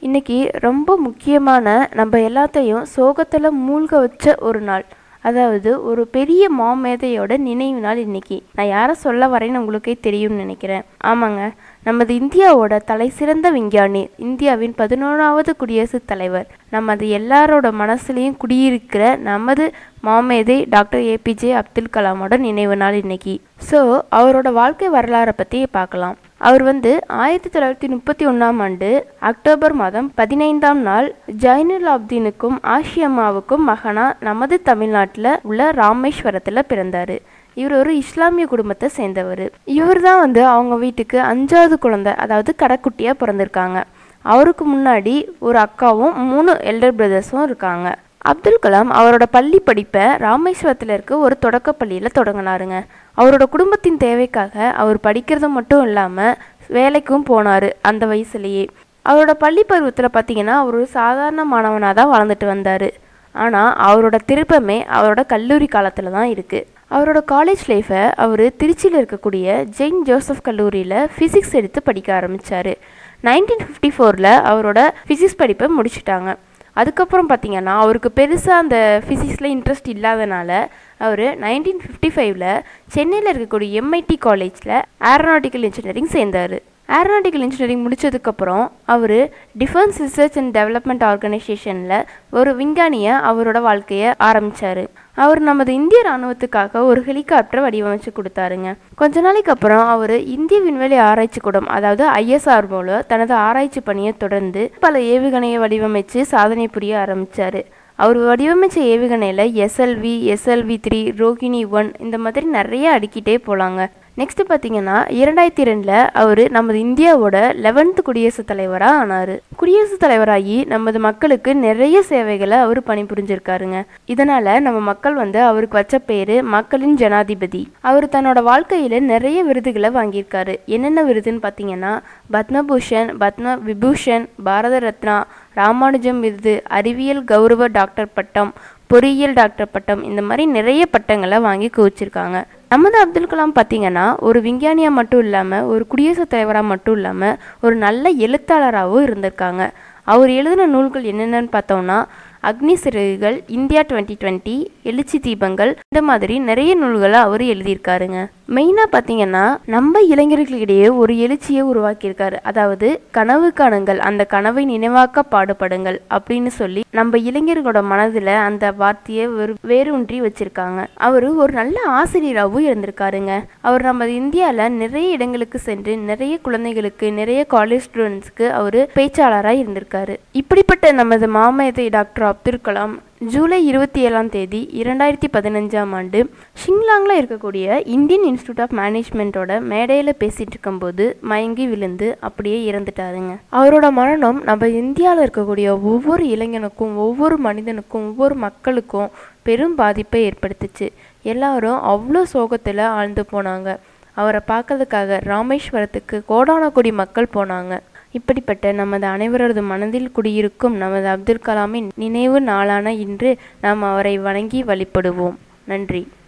இன்னைக்கு ரொம்ப முக்கியமான நம்ம எல்லாத்தையும் சோகத்தில் மூழ்க வச்ச ஒரு நாள் அதாவது ஒரு பெரிய மாமேதையோட நினைவு நாள் இன்னைக்கு நான் யாரை சொல்ல வரேன்னு உங்களுக்கே தெரியும்னு நினைக்கிறேன் ஆமாங்க நமது இந்தியாவோட தலை சிறந்த விஞ்ஞானி இந்தியாவின் பதினோராவது குடியரசுத் தலைவர் நமது எல்லாரோட மனசுலையும் குடியிருக்கிற நமது மாமேதை டாக்டர் ஏபிஜே அப்துல் கலாமோட நினைவு நாள் இன்னைக்கு ஸோ அவரோட வாழ்க்கை வரலாறை பற்றி பார்க்கலாம் அவர் வந்து ஆயிரத்தி தொள்ளாயிரத்தி முப்பத்தி ஒன்றாம் ஆண்டு அக்டோபர் மாதம் பதினைந்தாம் நாள் ஜைனுல் ஆப்தீனுக்கும் ஆஷியம்மாவுக்கும் மகனா நமது தமிழ்நாட்டில் உள்ள ராமேஸ்வரத்தில் பிறந்தார் இவர் ஒரு இஸ்லாமிய குடும்பத்தை சேர்ந்தவர் இவர் தான் வந்து அவங்க வீட்டுக்கு அஞ்சாவது குழந்தை அதாவது கடைக்குட்டியாக பிறந்திருக்காங்க அவருக்கு முன்னாடி ஒரு அக்காவும் மூணு எல்டர் பிரதர்ஸும் இருக்காங்க அப்துல் கலாம் அவரோட பள்ளி படிப்பை ராமேஸ்வரத்தில் இருக்க ஒரு தொடக்க பள்ளியில் தொடங்கினாருங்க அவரோட குடும்பத்தின் தேவைக்காக அவர் படிக்கிறது மட்டும் இல்லாமல் வேலைக்கும் போனார் அந்த வயசுலேயே அவரோட பள்ளி பருவத்தில் பார்த்தீங்கன்னா அவர் ஒரு சாதாரண மாணவனாக தான் வளர்ந்துட்டு வந்தார் ஆனால் அவரோட திருப்பமே அவரோட கல்லூரி காலத்தில் தான் இருக்குது அவரோட காலேஜ் லைஃப்பை அவர் திருச்சியில் இருக்கக்கூடிய ஜெயின் ஜோசப் கல்லூரியில் ஃபிசிக்ஸ் எடுத்து படிக்க ஆரம்பித்தார் நைன்டீன் ஃபிஃப்டி ஃபோரில் அவரோட ஃபிசிக்ஸ் படிப்பை முடிச்சிட்டாங்க அதுக்கப்புறம் பார்த்தீங்கன்னா அவருக்கு பெருசாக அந்த ஃபிசிக்ஸில் இன்ட்ரெஸ்ட் இல்லாதனால அவர் நைன்டீன் ஃபிஃப்டி ஃபைவ்ல சென்னையில் இருக்கக்கூடிய எம்ஐடி காலேஜில் ஏரோநாட்டிக்கல் இன்ஜினியரிங் சேர்ந்தார் ஏரோநாட்டிக்கல் இன்ஜினியரிங் முடித்ததுக்கப்புறம் அவர் டிஃபென்ஸ் ரிசர்ச் அண்ட் டெவலப்மெண்ட் ஆர்கனைசேஷனில் ஒரு விஞ்ஞானியை அவரோட வாழ்க்கையை ஆரம்பித்தார் அவர் நமது இந்திய ராணுவத்துக்காக ஒரு ஹெலிகாப்டர் வடிவமைச்சு கொடுத்தாருங்க கொஞ்ச நாளைக்கு அப்புறம் அவர் இந்திய விண்வெளி ஆராய்ச்சி கூடம் அதாவது ஐஎஸ்ஆர் மூலம் தனது ஆராய்ச்சி பணியை தொடர்ந்து பல ஏவுகணையை வடிவமைச்சு சாதனை புரிய ஆரம்பித்தார் அவர் வடிவமைச்ச ஏவுகணையில் SLV SLV three Rohini one இந்த மாதிரி நிறைய அடுக்கிட்டே போகலாங்க நெக்ஸ்ட் பார்த்தீங்கன்னா இரண்டாயிரத்தி ரெண்டில் அவர் நமது இந்தியாவோட லெவன்த் குடியரசுத் தலைவராக ஆனார் குடியரசுத் தலைவராகி நமது மக்களுக்கு நிறைய சேவைகளை அவர் பணிபுரிஞ்சிருக்காருங்க இதனால் நம்ம மக்கள் வந்து அவருக்கு வச்ச பேர் மக்களின் ஜனாதிபதி அவர் தன்னோட வாழ்க்கையில் நிறைய விருதுகளை வாங்கியிருக்காரு என்னென்ன விருதுன்னு பார்த்தீங்கன்னா பத்மபூஷன் பத்ம விபூஷன் பாரத ரத்னா ராமானுஜம் விருது அறிவியல் கௌரவ டாக்டர் பட்டம் பொறியியல் டாக்டர் பட்டம் இந்த மாதிரி நிறைய பட்டங்களை வாங்கி குவிச்சிருக்காங்க நமது அப்துல் கலாம் பார்த்தீங்கன்னா ஒரு விஞ்ஞானியாக மட்டும் இல்லாமல் ஒரு குடியரசுத் தலைவராக மட்டும் இல்லாமல் ஒரு நல்ல எழுத்தாளராகவும் இருந்திருக்காங்க அவர் எழுதின நூல்கள் என்னென்னு பார்த்தோம்னா அக்னி சிறகுகள் இந்தியா டுவெண்ட்டி டுவெண்ட்டி எழுச்சி தீபங்கள் இந்த மாதிரி நிறைய நூல்களை அவர் எழுதியிருக்காருங்க மெயினாக பார்த்தீங்கன்னா நம்ம இளைஞர்களிடையே ஒரு எழுச்சியை உருவாக்கியிருக்காரு அதாவது கனவு காணுங்கள் அந்த கனவை நினைவாக்க பாடுபடுங்கள் அப்படின்னு சொல்லி நம்ம இளைஞர்களோட மனதில் அந்த வார்த்தையை வேறு வேரூன்றி வச்சிருக்காங்க அவர் ஒரு நல்ல ஆசிரியராகவும் இருந்திருக்காருங்க அவர் நம்ம இந்தியாவில் நிறைய இடங்களுக்கு சென்று நிறைய குழந்தைகளுக்கு நிறைய காலேஜ் ஸ்டூடெண்ட்ஸ்க்கு அவர் பேச்சாளராக இருந்திருக்காரு இப்படிப்பட்ட நமது மாமேதை டாக்டர் அப்துல் கலாம் ஜூலை இருபத்தி ஏழாம் தேதி இரண்டாயிரத்தி பதினஞ்சாம் ஆண்டு ஷிங்லாங்கில் இருக்கக்கூடிய இந்தியன் இன்ஸ்டியூட் ஆஃப் மேனேஜ்மெண்ட்டோட மேடையில் பேசிகிட்டு இருக்கும்போது மயங்கி விழுந்து அப்படியே இறந்துட்டாருங்க அவரோட மரணம் நம்ம இந்தியாவில் இருக்கக்கூடிய ஒவ்வொரு இளைஞனுக்கும் ஒவ்வொரு மனிதனுக்கும் ஒவ்வொரு மக்களுக்கும் பெரும் பாதிப்பை ஏற்படுத்துச்சு எல்லாரும் அவ்வளோ சோகத்தில் ஆழ்ந்து போனாங்க அவரை பார்க்கறதுக்காக ராமேஸ்வரத்துக்கு கோடான கோடி மக்கள் போனாங்க இப்படிப்பட்ட நமது அனைவரது மனதில் குடியிருக்கும் நமது அப்துல் கலாமின் நினைவு நாளான இன்று நாம் அவரை வணங்கி வழிபடுவோம் நன்றி